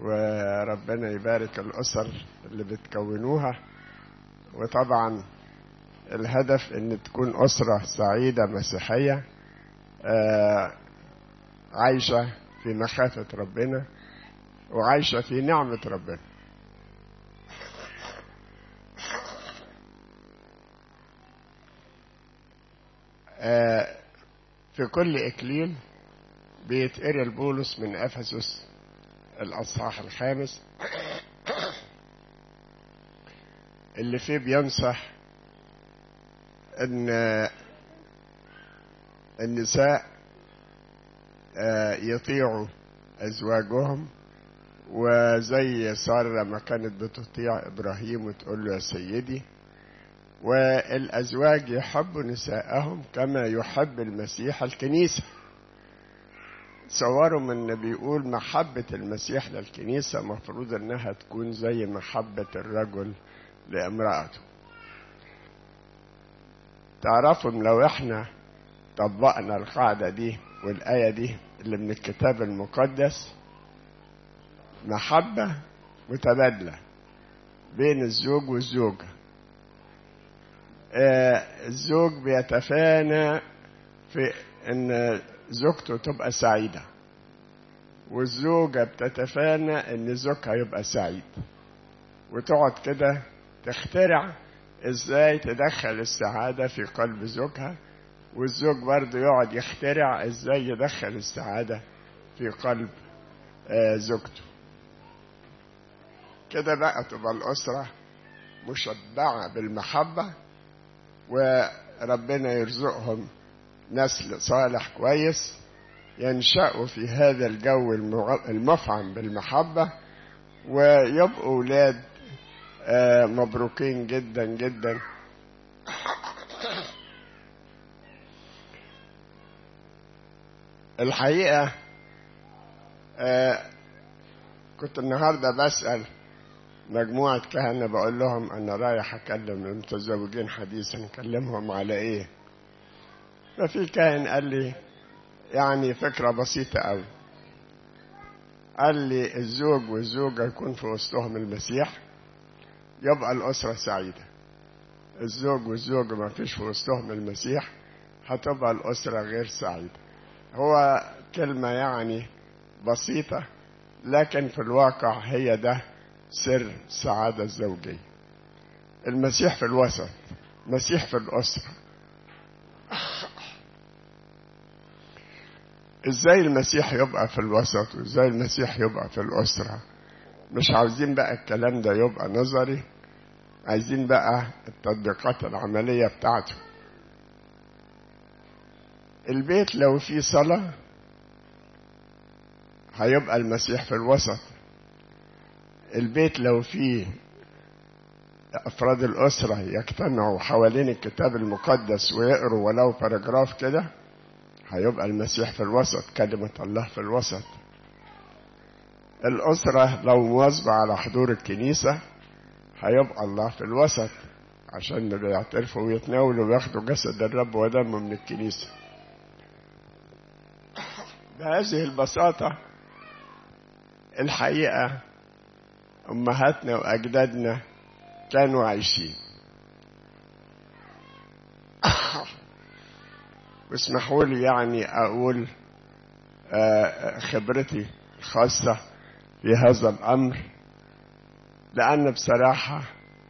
وربنا يبارك الأسر اللي بتكونوها وطبعا الهدف ان تكون أسرة سعيدة مسيحية آه، عايشة في مخافة ربنا وعايشة في نعمة ربنا آه، في كل إكليل بيتقري البولس من أفسس الأصحاح الخامس اللي فيه بينصح ان النساء آه، يطيعوا ازواجهم وزي سارة لما كانت بتطيع ابراهيم وتقول له يا سيدي والازواج يحبوا نساءهم كما يحب المسيح الكنيسه تصوروا من بيقول محبة المسيح للكنيسة مفروض انها تكون زي محبة الرجل لامرأته تعرفوا لو احنا طبقنا القاعدة دي والآية دي اللي من الكتاب المقدس محبة متبادلة بين الزوج والزوجة آه الزوج بيتفانى في ان زوجته تبقى سعيدة والزوجة بتتفانى ان زوجها يبقى سعيد وتقعد كده تخترع ازاي تدخل السعادة في قلب زوجها والزوج برضه يقعد يخترع ازاي يدخل السعادة في قلب آه زوجته كده بقى تبقى الأسرة مشبعة بالمحبة وربنا يرزقهم نسل صالح كويس ينشأوا في هذا الجو المفعم بالمحبة ويبقوا أولاد مبروكين جدا جدا الحقيقة كنت النهاردة بسأل مجموعة كهنة بقول لهم أنا رايح أكلم المتزوجين حديثا أكلمهم على إيه ففي كاهن قال لي يعني فكرة بسيطة أوي قال لي الزوج والزوجة يكون في وسطهم المسيح يبقى الأسرة سعيدة الزوج والزوجة ما فيش في وسطهم المسيح هتبقى الأسرة غير سعيدة هو كلمة يعني بسيطة لكن في الواقع هي ده سر السعادة الزوجية المسيح في الوسط مسيح في الأسرة ازاي المسيح يبقى في الوسط وازاي المسيح يبقى في الأسرة مش عاوزين بقى الكلام ده يبقى نظري عايزين بقى التطبيقات العملية بتاعته البيت لو فيه صلاة هيبقى المسيح في الوسط البيت لو فيه أفراد الأسرة يجتمعوا حوالين الكتاب المقدس ويقروا ولو باراجراف كده هيبقى المسيح في الوسط كلمة الله في الوسط الأسرة لو مواظبة على حضور الكنيسة هيبقى الله في الوسط عشان بيعترفوا ويتناولوا وياخدوا جسد الرب ودمه من الكنيسة بهذه البساطة الحقيقة أمهاتنا وأجدادنا كانوا عايشين واسمحوا لي يعني أقول خبرتي الخاصة في هذا الأمر لأن بصراحة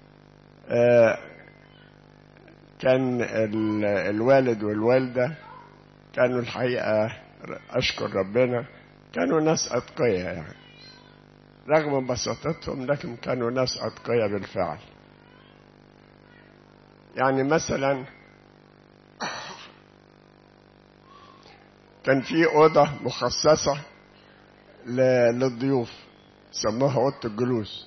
كان الوالد والوالدة كانوا الحقيقة أشكر ربنا كانوا ناس أتقياء يعني رغم بساطتهم لكن كانوا ناس أتقياء بالفعل يعني مثلا كان في أوضة مخصصة للضيوف سموها أوضة الجلوس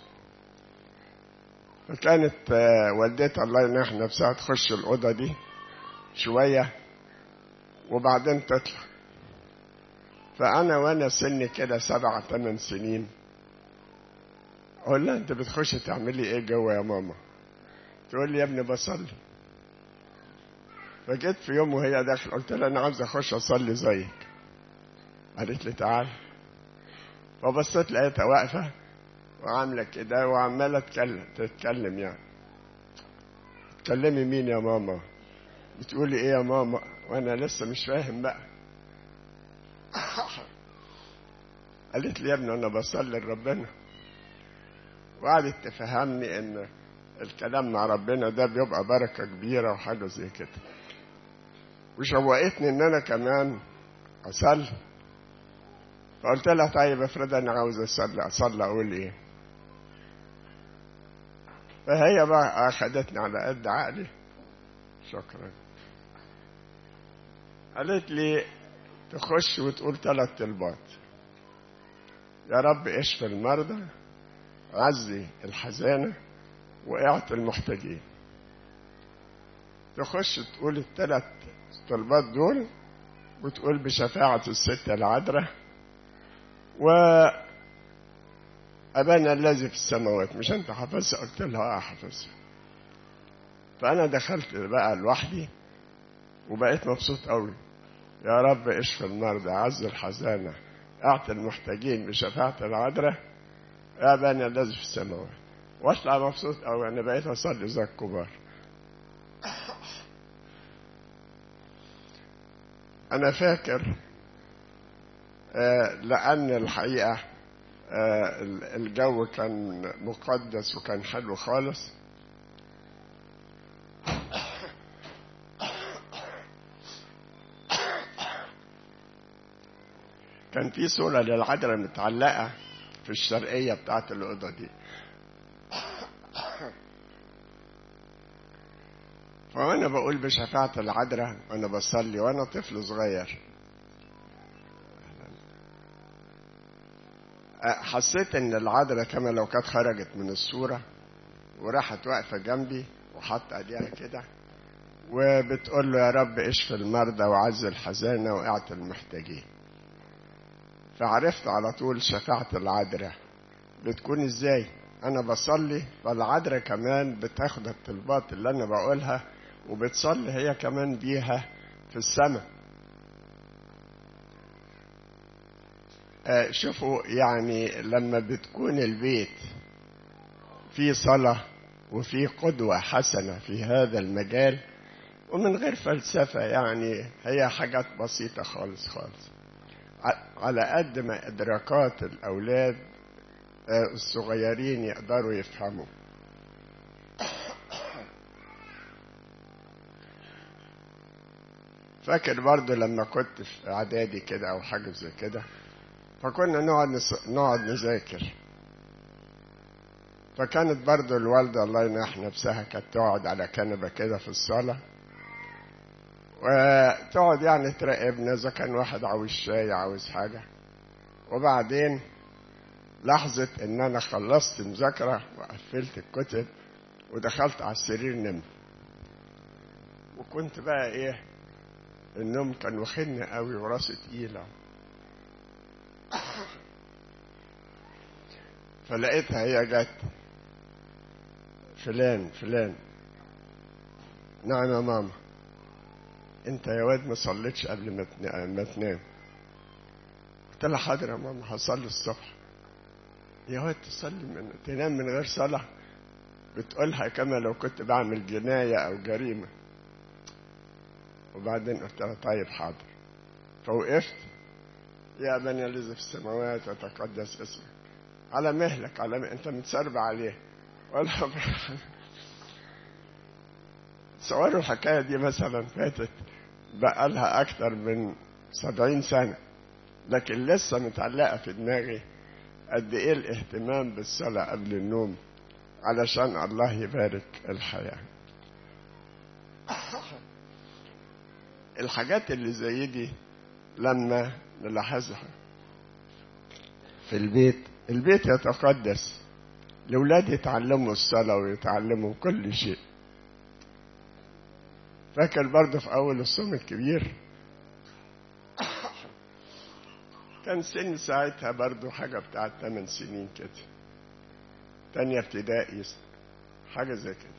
فكانت والدتي الله ينح نفسها تخش الأوضة دي شوية وبعدين تطلع فأنا وأنا سني كده سبعة ثمان سنين أقول لها أنت بتخش تعملي إيه جوه يا ماما؟ تقول لي يا ابني بصلي فجيت في يوم وهي داخله قلت لها أنا عاوز أخش أصلي زيك قالت لي تعال فبصيت لقيتها واقفة وعاملة كده وعمالة تتكلم تتكلم يعني تكلمي مين يا ماما بتقولي ايه يا ماما وانا لسه مش فاهم بقى قالت لي يا ابني انا بصلي لربنا وقعدت تفهمني ان الكلام مع ربنا ده بيبقى بركه كبيره وحاجه زي كده وشوقتني ان انا كمان اصلي فقلت لها طيب افرض انا عاوز اصلي اصلي اقول ايه فهي بقى اخدتني على قد عقلي شكرا قالت لي تخش وتقول ثلاث طلبات يا رب اشفي المرضى عزي الحزانة واعطي المحتاجين تخش تقول الثلاث طلبات دول وتقول بشفاعة الست العذراء و أبانا الذي في السماوات مش أنت حافظها قلت لها أه حافظها فأنا دخلت بقى لوحدي وبقيت مبسوط قوي يا رب اشفي المرضى عز الحزانة اعطي المحتاجين بشفاعة العذراء يا أبانا الذي في السماوات واطلع مبسوط قوي أنا بقيت أصلي زي الكبار أنا فاكر آه لأن الحقيقة آه الجو كان مقدس وكان حلو خالص كان في صورة للعذراء متعلقة في الشرقية بتاعت الأوضة دي فأنا بقول بشفاعة العذراء وأنا بصلي وأنا طفل صغير حسيت ان العذراء كما لو كانت خرجت من الصورة وراحت واقفة جنبي وحط ايديها كده وبتقول له يا رب اشفي المرضى وعز الحزانة واعطي المحتاجين فعرفت على طول شفاعة العذراء بتكون ازاي انا بصلي فالعذراء كمان بتاخد الطلبات اللي انا بقولها وبتصلي هي كمان بيها في السماء شوفوا يعني لما بتكون البيت في صلاة وفي قدوة حسنة في هذا المجال ومن غير فلسفة يعني هي حاجات بسيطة خالص خالص على قد ما إدراكات الأولاد الصغيرين يقدروا يفهموا فاكر برضو لما كنت في إعدادي كده أو حاجة زي كده فكنا نقعد نس... نقعد نذاكر فكانت برضو الوالدة الله ينح نفسها كانت تقعد على كنبة كده في الصالة وتقعد يعني تراقبنا إذا كان واحد عاوز شاي عاوز حاجة وبعدين لحظة إن أنا خلصت مذاكرة وقفلت الكتب ودخلت على السرير نمت وكنت بقى إيه النوم كان واخدني قوي وراسي تقيله فلقيتها هي جت فلان فلان نعم يا ماما انت يا واد ما صليتش قبل ما تنام قلت لها حاضر يا ماما هصلي الصبح يا واد تصلي من تنام من غير صلاة بتقولها كما لو كنت بعمل جناية أو جريمة وبعدين قلت لها طيب حاضر فوقفت يا بني الذي في السماوات وتقدس اسمك على مهلك على مهلك. انت متسرب عليه ولا تصوروا الحكايه دي مثلا فاتت بقى لها اكتر من سبعين سنه لكن لسه متعلقه في دماغي قد ايه الاهتمام بالصلاه قبل النوم علشان الله يبارك الحياه الحاجات اللي زي دي لما نلاحظها في البيت البيت يتقدس الأولاد يتعلموا الصلاة ويتعلموا كل شيء فاكر برضه في أول الصوم الكبير كان سن ساعتها برضه حاجة بتاعت 8 سنين كده تانية ابتدائي حاجة زي كده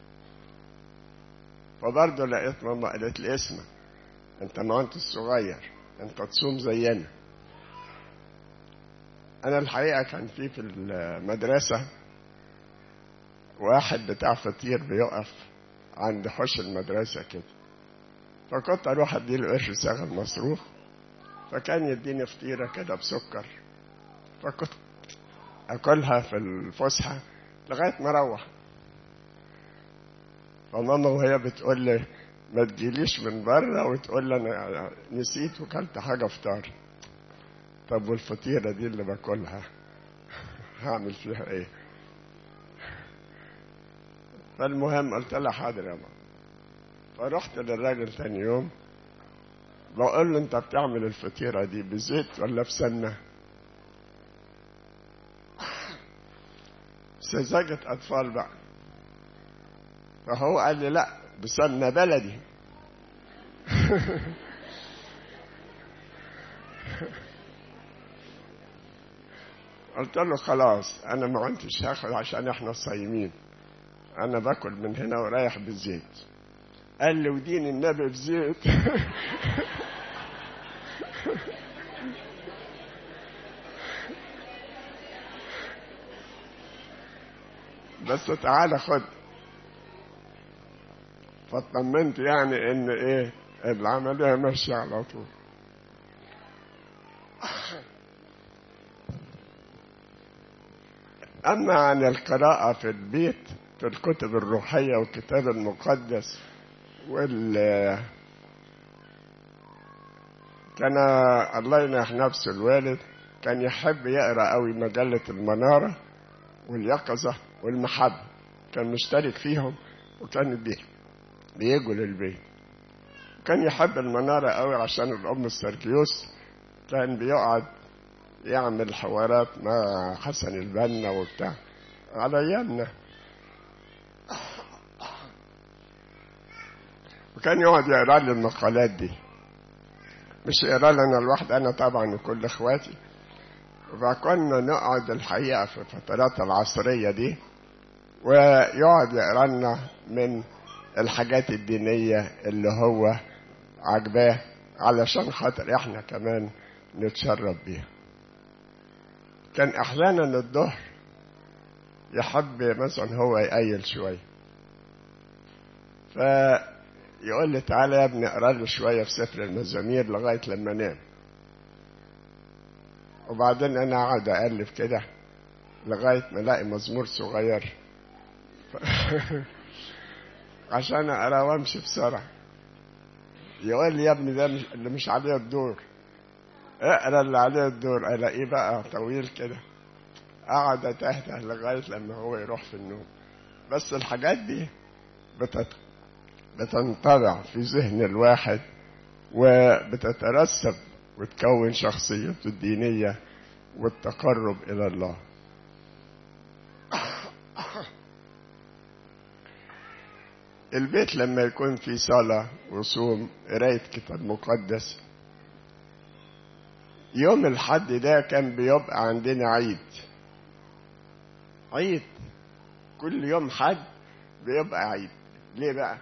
فبرضه لقيت ماما قالت لي اسمع انت ما انت الصغير انت تصوم زينا أنا الحقيقة كان في في المدرسة واحد بتاع فطير بيقف عند حوش المدرسة كده فكنت أروح أديله قرش صاغ مصروف فكان يديني فطيرة كده بسكر فكنت أكلها في الفسحة لغاية ما أروح فماما وهي بتقول لي ما تجيليش من بره وتقول لي أنا نسيت وكلت حاجة فطار طب والفطيرة دي اللي باكلها هعمل فيها إيه؟ فالمهم قلت لها حاضر يا ماما فرحت للراجل تاني يوم بقول له انت بتعمل الفطيرة دي بزيت ولا بسمنة سذاجة أطفال بقى فهو قال لي لا بسمنة بلدي قلت له خلاص انا ما كنتش هاخد عشان احنا صايمين انا باكل من هنا ورايح بالزيت قال لي ودين النبي بزيت بس تعالى خد فاطمنت يعني ان ايه العمليه ماشيه على طول اما عن القراءه في البيت في الكتب الروحيه والكتاب المقدس وال كان الله ينح نفسه الوالد كان يحب يقرا قوي مجله المناره واليقظه والمحبه كان مشترك فيهم وكان بيه بيجوا للبيت كان يحب المناره قوي عشان الام السركيوس كان بيقعد يعمل حوارات مع حسن البنا وبتاع على ايامنا وكان يقعد يقرا لي المقالات دي مش يقرا لي انا لوحدي انا طبعا وكل اخواتي فكنا نقعد الحقيقه في الفترات العصريه دي ويقعد يقرا لنا من الحاجات الدينيه اللي هو عجباه علشان خاطر احنا كمان نتشرب بيها كان احيانا الظهر يحب مثلا هو يقيل شويه فيقول لي تعالى يا ابني اقرا لي شويه في سفر المزامير لغايه لما انام وبعدين انا اقعد اقلب كده لغايه ما الاقي مزمور صغير عشان اقرا وامشي بسرعه يقول لي يا ابني ده مش اللي مش عليه الدور اقرا اللي عليه الدور الاقيه بقى طويل كده اقعد اتهته لغايه لما هو يروح في النوم بس الحاجات دي بتت... بتنطبع في ذهن الواحد وبتترسب وتكون شخصيته الدينيه والتقرب الى الله البيت لما يكون في صلاة وصوم قراية كتاب مقدس يوم الحد ده كان بيبقى عندنا عيد عيد كل يوم حد بيبقى عيد ليه بقى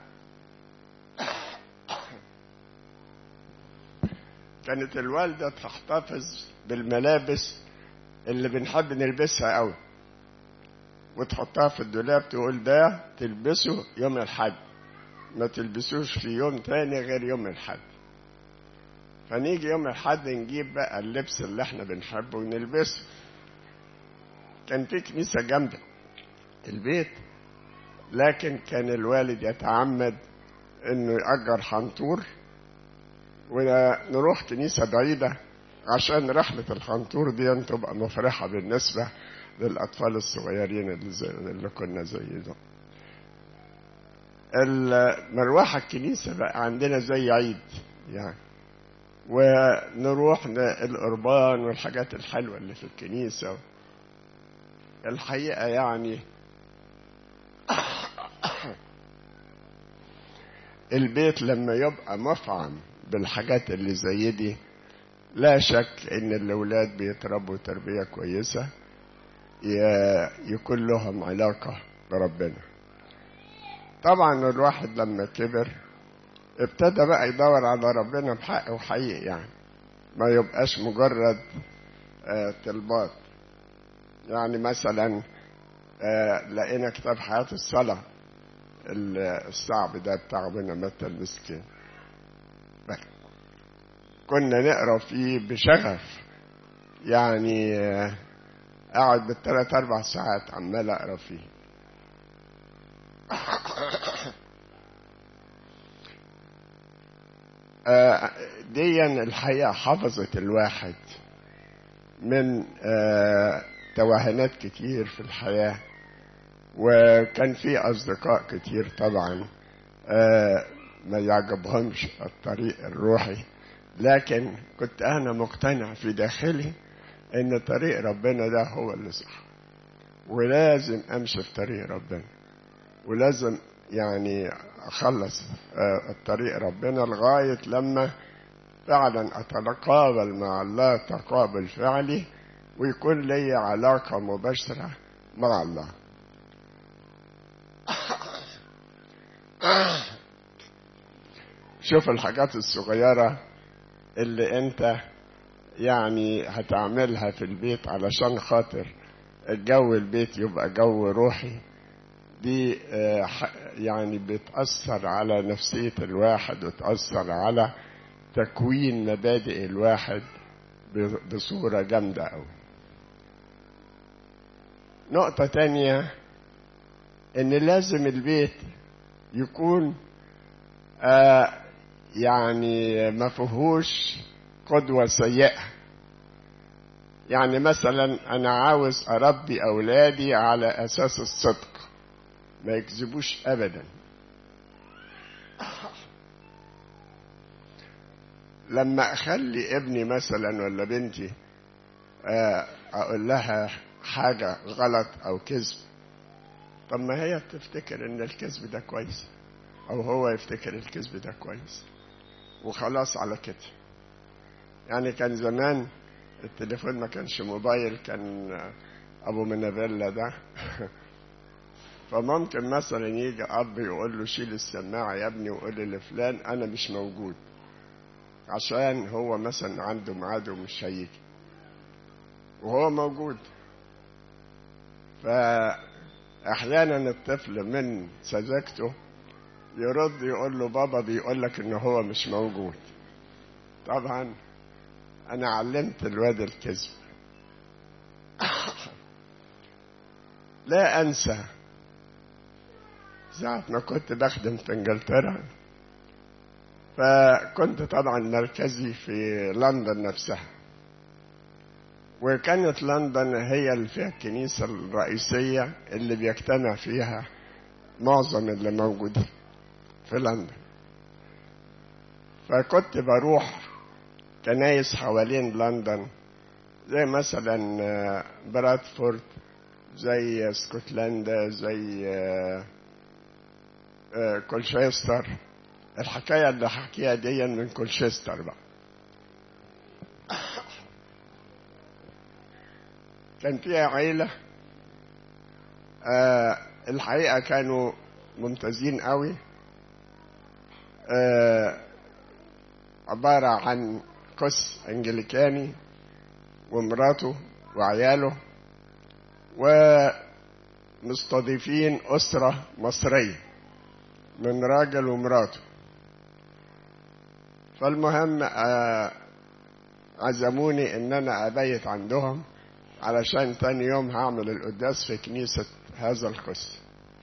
كانت الوالدة تحتفظ بالملابس اللي بنحب نلبسها قوي وتحطها في الدولاب تقول ده تلبسه يوم الحد ما تلبسوش في يوم تاني غير يوم الحد فنيجي يوم الحد نجيب بقى اللبس اللي احنا بنحبه ونلبسه كان في كنيسة جنب البيت لكن كان الوالد يتعمد انه يأجر حنطور ونروح كنيسة بعيدة عشان رحلة الحنطور دي تبقى مفرحة بالنسبة للأطفال الصغيرين اللي, زي اللي كنا زيهم مروحة الكنيسة بقى عندنا زي عيد يعني ونروح القربان والحاجات الحلوة اللي في الكنيسة الحقيقة يعني البيت لما يبقى مفعم بالحاجات اللي زي دي لا شك ان الاولاد بيتربوا تربية كويسة يكون لهم علاقة بربنا طبعا الواحد لما كبر ابتدى بقى يدور على ربنا بحق وحقيقي يعني ما يبقاش مجرد طلبات يعني مثلا آه لقينا كتاب حياة الصلاة الصعب ده بتاع ابونا متى المسكين كنا نقرا فيه بشغف يعني آه اقعد بالثلاث اربع ساعات عمال اقرا فيه آه ديا الحقيقه حفظت الواحد من آه توهانات كتير في الحياه وكان في اصدقاء كتير طبعا آه ما يعجبهمش الطريق الروحي لكن كنت انا مقتنع في داخلي ان طريق ربنا ده هو اللي صح ولازم امشي في طريق ربنا ولازم يعني اخلص الطريق ربنا لغايه لما فعلا اتقابل مع الله تقابل فعلي ويكون لي علاقه مباشره مع الله شوف الحاجات الصغيره اللي انت يعني هتعملها في البيت علشان خاطر الجو البيت يبقى جو روحي دي يعني بتأثر على نفسية الواحد وتأثر على تكوين مبادئ الواحد بصورة جامدة أوي نقطة تانية إن لازم البيت يكون آه يعني ما فيهوش قدوة سيئة يعني مثلا أنا عاوز أربي أولادي على أساس الصدق ما يكذبوش أبدا لما أخلي ابني مثلا ولا بنتي أقول لها حاجة غلط أو كذب طب ما هي تفتكر إن الكذب ده كويس أو هو يفتكر الكذب ده كويس وخلاص على كده يعني كان زمان التليفون ما كانش موبايل كان ابو منافيلا ده فممكن مثلا يجي اب يقول له شيل السماعه يا ابني وقول لي لفلان انا مش موجود عشان هو مثلا عنده ميعاد ومش هيجي وهو موجود فاحيانا الطفل من سذاجته يرد يقول له بابا بيقول لك ان هو مش موجود طبعا انا علمت الواد الكذب لا انسى ساعة ما كنت بخدم في انجلترا فكنت طبعا مركزي في لندن نفسها وكانت لندن هي اللي فيها الكنيسة الرئيسية اللي بيجتمع فيها معظم اللي موجودين في لندن فكنت بروح كنايس حوالين لندن زي مثلا برادفورد زي اسكتلندا زي كولشستر الحكاية اللي حكيها دي من كولشستر بقى كان فيها عيلة آه الحقيقة كانوا ممتازين قوي آه عبارة عن قس انجليكاني ومراته وعياله ومستضيفين أسرة مصرية من راجل ومراته فالمهم آه عزموني ان انا ابيت عندهم علشان تاني يوم هعمل القداس في كنيسة هذا القس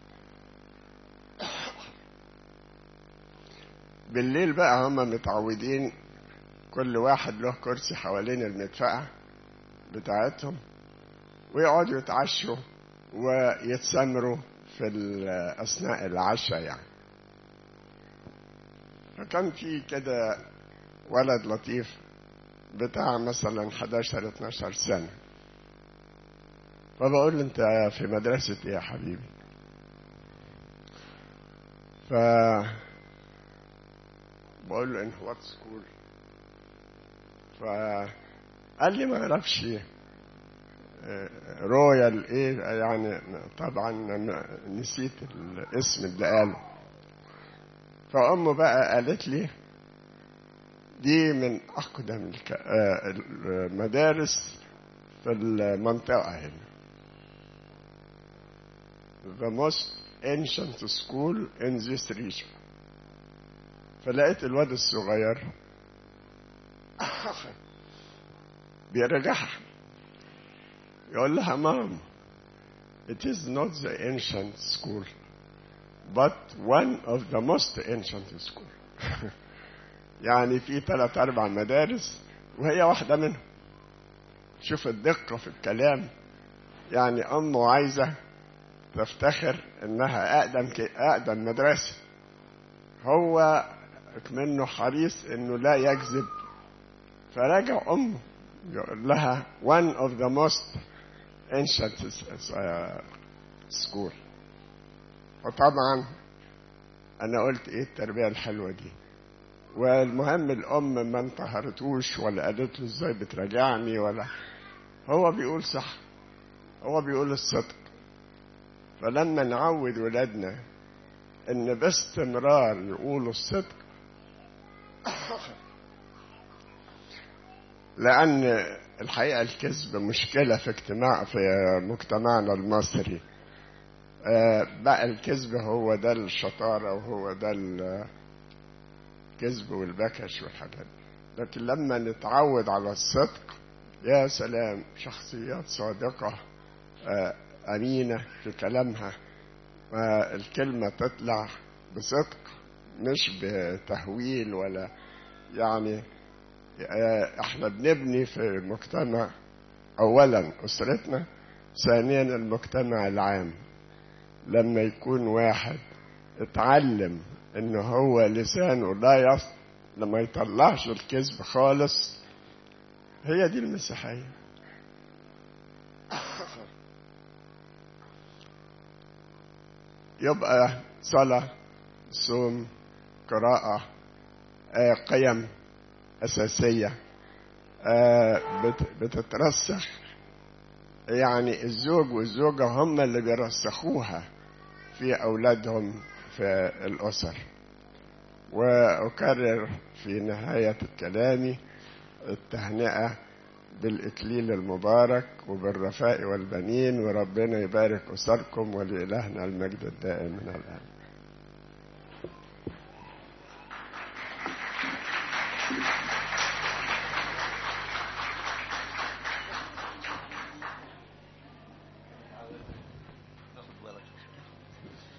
بالليل بقى هم متعودين كل واحد له كرسي حوالين المدفأة بتاعتهم ويقعدوا يتعشوا ويتسمروا في أثناء العشاء يعني فكان في كده ولد لطيف بتاع مثلا 11 12 سنة فبقول له انت في مدرسة ايه يا حبيبي ف بقول له ان وات سكول فقال لي ما اعرفش رويال ايه يعني طبعا نسيت الاسم اللي قاله فامه بقى قالت لي دي من اقدم المدارس في المنطقه هنا the most ancient school in this region فلقيت الواد الصغير بيرجعها يقول لها مام it is not the ancient school but one of the most ancient school يعني في ثلاث أربع مدارس وهي واحدة منهم شوف الدقة في الكلام يعني أمه عايزة تفتخر إنها أقدم أقدم مدرسة هو منه حريص إنه لا يكذب فرجع أمه يقول لها one of the most ancient school وطبعا أنا قلت إيه التربية الحلوة دي والمهم الأم ما انتهرتوش ولا قالت له إزاي بتراجعني ولا هو بيقول صح هو بيقول الصدق فلما نعود ولادنا إن باستمرار يقولوا الصدق لأن الحقيقة الكذب مشكلة في اجتماع في مجتمعنا المصري بقى الكذب هو ده الشطارة وهو ده الكذب والبكش والحاجات لكن لما نتعود على الصدق يا سلام شخصيات صادقة أمينة في كلامها الكلمة تطلع بصدق مش بتهويل ولا يعني احنا بنبني في المجتمع اولا اسرتنا ثانيا المجتمع العام لما يكون واحد اتعلم ان هو لسانه لا يص لما يطلعش الكذب خالص هي دي المسيحية يبقى صلاة صوم قراءة آه قيم أساسية آه بتترسخ يعني الزوج والزوجة هم اللي بيرسخوها في أولادهم في الأسر وأكرر في نهاية كلامي التهنئة بالإكليل المبارك وبالرفاء والبنين وربنا يبارك أسركم ولإلهنا المجد الدائم من الآن